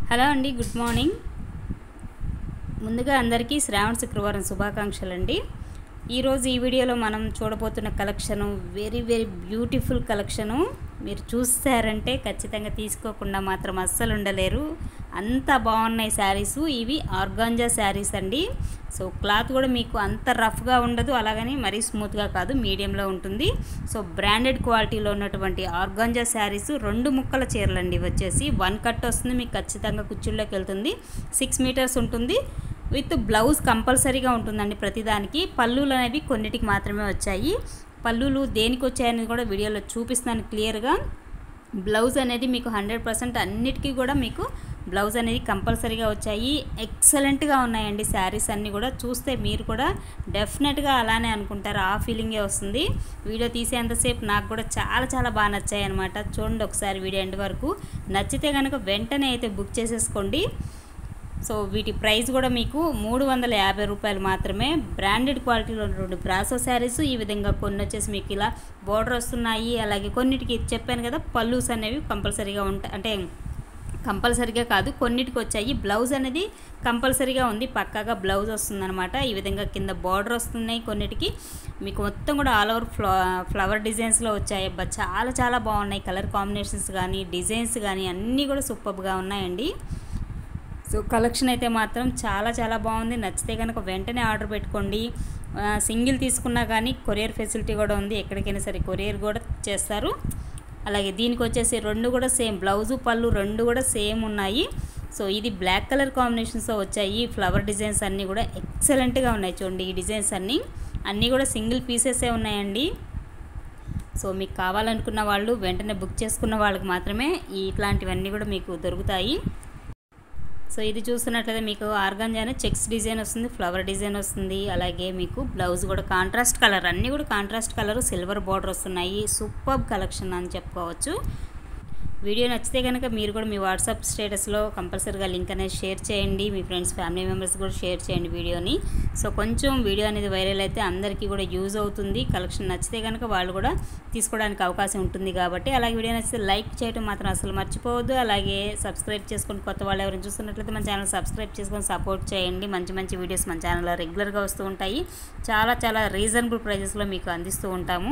hello అండి good morning ముందుగా అందరికీ శ్రావణ శుక్రవారం శుభాకాంక్షలు అండి ఈరోజు ఈ వీడియోలో మనం చూడబోతున్న collection very very beautiful collection మీరు చూస్తారంటే ఖచ్చితంగా తీసుకోకుండా మాత్రం అస్సలు ఉండలేరు అంత బాగున్నాయి శారీసు ఇవి ఆర్గాంజా శారీస్ అండి సో క్లాత్ కూడా మీకు అంత రఫ్గా ఉండదు అలాగని మరీ స్మూత్గా కాదు మీడియంలో ఉంటుంది సో బ్రాండెడ్ క్వాలిటీలో ఉన్నటువంటి ఆర్గాంజా శారీస్ రెండు ముక్కల చీరలు అండి ఇవి వచ్చేసి వన్ కట్ వస్తుంది మీకు ఖచ్చితంగా కుచ్చుల్లోకి వెళ్తుంది సిక్స్ మీటర్స్ ఉంటుంది విత్ బ్లౌజ్ కంపల్సరీగా ఉంటుందండి ప్రతిదానికి పళ్ళులు అనేవి కొన్నిటికి మాత్రమే వచ్చాయి పళ్ళులు దేనికి వచ్చాయని కూడా వీడియోలో చూపిస్తున్నాను క్లియర్గా బ్లౌజ్ అనేది మీకు హండ్రెడ్ పర్సెంట్ అన్నిటికీ కూడా మీకు బ్లౌజ్ అనేది కంపల్సరీగా వచ్చాయి ఎక్సలెంట్గా ఉన్నాయండి శారీస్ అన్నీ కూడా చూస్తే మీరు కూడా డెఫినెట్గా అలానే అనుకుంటారు ఆ ఫీలింగే వస్తుంది వీడియో తీసేంతసేపు నాకు కూడా చాలా చాలా బాగా నచ్చాయి అనమాట చూడండి ఒకసారి వీడియో ఎండ్ వరకు నచ్చితే కనుక వెంటనే అయితే బుక్ చేసేసుకోండి సో వీటి ప్రైస్ కూడా మీకు మూడు వందల యాభై రూపాయలు మాత్రమే బ్రాండెడ్ క్వాలిటీలో ఉన్నటువంటి బ్రాసో శారీస్ ఈ విధంగా కొన్ని వచ్చేసి మీకు ఇలా బోర్డర్ వస్తున్నాయి అలాగే కొన్నిటికి చెప్పాను కదా పల్లూస్ అనేవి కంపల్సరీగా ఉంటాయి అంటే కంపల్సరీగా కాదు కొన్నిటికి వచ్చాయి బ్లౌజ్ అనేది కంపల్సరీగా ఉంది పక్కాగా బ్లౌజ్ వస్తుందన్నమాట ఈ విధంగా కింద బార్డర్ వస్తున్నాయి కొన్నిటికి మీకు మొత్తం కూడా ఆల్ ఓవర్ ఫ్ల ఫ్లవర్ డిజైన్స్లో వచ్చాయి అబ్బా చాలా చాలా బాగున్నాయి కలర్ కాంబినేషన్స్ కానీ డిజైన్స్ కానీ అన్నీ కూడా సూపర్గా ఉన్నాయండి సో కలెక్షన్ అయితే మాత్రం చాలా చాలా బాగుంది నచ్చితే కనుక వెంటనే ఆర్డర్ పెట్టుకోండి సింగిల్ తీసుకున్నా కానీ కొరియర్ ఫెసిలిటీ కూడా ఉంది ఎక్కడికైనా సరే కొరియర్ కూడా చేస్తారు అలాగే దీనికి వచ్చేసి రెండు కూడా సేమ్ బ్లౌజు పళ్ళు రెండు కూడా సేమ్ ఉన్నాయి సో ఇది బ్లాక్ కలర్ కాంబినేషన్స్తో వచ్చాయి ఫ్లవర్ డిజైన్స్ అన్నీ కూడా ఎక్సలెంట్గా ఉన్నాయి చూడండి ఈ డిజైన్స్ అన్నీ అన్నీ కూడా సింగిల్ పీసెసే ఉన్నాయండి సో మీకు కావాలనుకున్న వాళ్ళు వెంటనే బుక్ చేసుకున్న వాళ్ళకి మాత్రమే ఇట్లాంటివన్నీ కూడా మీకు దొరుకుతాయి సో ఇది చూస్తున్నట్లయితే మీకు ఆర్గాంజానే చెక్స్ డిజైన్ వస్తుంది ఫ్లవర్ డిజైన్ వస్తుంది అలాగే మీకు బ్లౌజ్ కూడా కాంట్రాస్ట్ కలర్ అన్నీ కూడా కాంట్రాస్ట్ కలర్ సిల్వర్ బార్డర్ వస్తున్నాయి సూపర్ కలెక్షన్ అని చెప్పుకోవచ్చు వీడియో నచ్చితే కనుక మీరు కూడా మీ వాట్సాప్ స్టేటస్లో కంపల్సరీగా లింక్ అనేది షేర్ చేయండి మీ ఫ్రెండ్స్ ఫ్యామిలీ మెంబర్స్ కూడా షేర్ చేయండి వీడియోని సో కొంచెం వీడియో అనేది వైరల్ అయితే అందరికీ కూడా యూజ్ అవుతుంది కలెక్షన్ నచ్చితే కనుక వాళ్ళు కూడా తీసుకోవడానికి అవకాశం ఉంటుంది కాబట్టి అలాగే వీడియో నచ్చితే లైక్ చేయడం మాత్రం అసలు మర్చిపోవద్దు అలాగే సబ్స్క్రైబ్ చేసుకొని కొత్త వాళ్ళు ఎవరైనా చూస్తున్నట్లయితే మన ఛానల్ సబ్స్క్రైబ్ చేసుకొని సపోర్ట్ చేయండి మంచి మంచి వీడియోస్ మన ఛానల్లో రెగ్యులర్గా వస్తూ ఉంటాయి చాలా చాలా రీజనబుల్ ప్రైజెస్లో మీకు అందిస్తూ ఉంటాము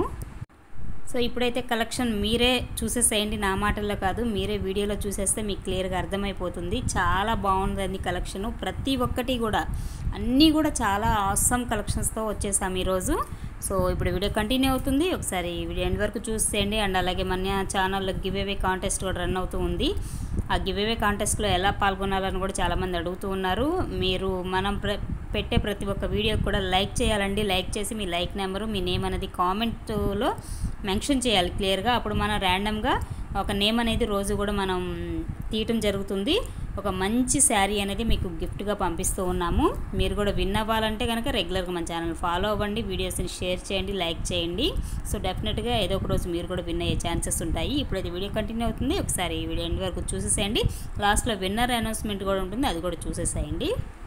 సో ఇప్పుడైతే కలెక్షన్ మీరే చూసేసేయండి నా మాటల్లో కాదు మీరే వీడియోలో చూసేస్తే మీకు క్లియర్గా అర్థమైపోతుంది చాలా బాగుందండి కలెక్షను ప్రతి ఒక్కటి కూడా అన్నీ కూడా చాలా ఆసమ్ కలెక్షన్స్తో వచ్చేసాము ఈరోజు సో ఇప్పుడు వీడియో కంటిన్యూ అవుతుంది ఒకసారి వీడియో ఎండ్ వరకు చూసేయండి అండ్ అలాగే మన ఛానల్లో గివ్ అవే కాంటెస్ట్ కూడా రన్ అవుతూ ఉంది ఆ గివ్ అవే కాంటెస్ట్లో ఎలా పాల్గొనాలని కూడా చాలామంది అడుగుతూ ఉన్నారు మీరు మనం ప్ర పెట్టే ప్రతి ఒక్క వీడియో కూడా లైక్ చేయాలండి లైక్ చేసి మీ లైక్ నెంబరు మీ నేమ్ అనేది కామెంట్లో మెన్షన్ చేయాలి క్లియర్గా అప్పుడు మనం ర్యాండమ్గా ఒక నేమ్ అనేది రోజు కూడా మనం తీయటం జరుగుతుంది ఒక మంచి శారీ అనేది మీకు గిఫ్ట్గా పంపిస్తూ ఉన్నాము మీరు కూడా విన్ అవ్వాలంటే కనుక రెగ్యులర్గా మన ఛానల్ ఫాలో అవ్వండి వీడియోస్ని షేర్ చేయండి లైక్ చేయండి సో డెఫినెట్గా ఏదో ఒక రోజు మీరు కూడా విన్ అయ్యే ఛాన్సెస్ ఉంటాయి ఇప్పుడైతే వీడియో కంటిన్యూ అవుతుంది ఒకసారి ఈ వీడియో ఎండ్ వరకు చూసేసేయండి లాస్ట్లో విన్నర్ అనౌన్స్మెంట్ కూడా ఉంటుంది అది కూడా చూసేసేయండి